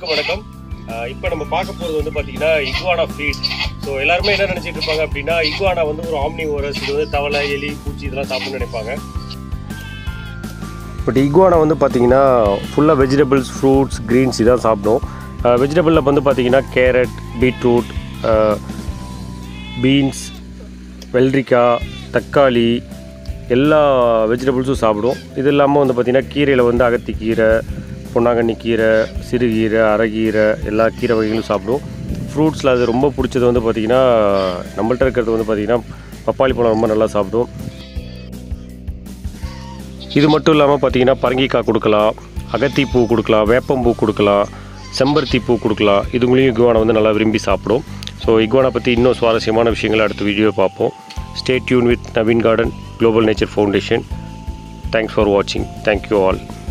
அனைவருக்கும் வணக்கம் அஹ் இப்போ நம்ம பார்க்க போகிறது வந்து பார்த்தீங்கன்னா இகுவானா ஃபீட் ஸோ எல்லாருமே என்ன நினச்சிட்டு இருப்பாங்க அப்படின்னா இகுவானா வந்து ஒரு ஆம்னி ஓரஸ் இது வந்து தவளை எலி பூச்சி இதெல்லாம் சாப்பிடணும்னு நினைப்பாங்க பட் இகுவானா வந்து பார்த்தீங்கன்னா ஃபுல்லாக வெஜிடபிள்ஸ் ஃப்ரூட்ஸ் க்ரீன்ஸ் இதான் சாப்பிடும் வெஜிடபிளில் வந்து பார்த்தீங்கன்னா கேரட் பீட்ரூட் பீன்ஸ் வெள்ளரிக்காய் தக்காளி எல்லா வெஜிடபிள்ஸும் சாப்பிடும் இது இல்லாமல் வந்து பார்த்திங்கன்னா கீரையில் வந்து அகத்திக்கீரை பொன்னாங்கண்ணி கீரை சிறுகீரை அரைக்கீரை எல்லா கீரை வகைகளும் சாப்பிடும் ஃப்ரூட்ஸில் அது ரொம்ப பிடிச்சது வந்து பார்த்திங்கன்னா நம்மள்ட்ட இருக்கிறது வந்து பார்த்திங்கன்னா பப்பாளி பழம் ரொம்ப நல்லா சாப்பிடும் இது மட்டும் இல்லாமல் பார்த்தீங்கன்னா பரங்கிக்காய் கொடுக்கலாம் அகத்திப்பூ கொடுக்கலாம் வேப்பம்பூ கொடுக்கலாம் செம்பருத்தி பூ கொடுக்கலாம் இதுங்களையும் இகுவானை வந்து நல்லா விரும்பி சாப்பிடும் ஸோ இகுவானை பற்றி இன்னும் சுவாரஸ்யமான விஷயங்களை அடுத்த வீடியோ பார்ப்போம் stay tune with Naveen garden global nature foundation thanks for வாட்சிங் தேங்க்யூ ஆல்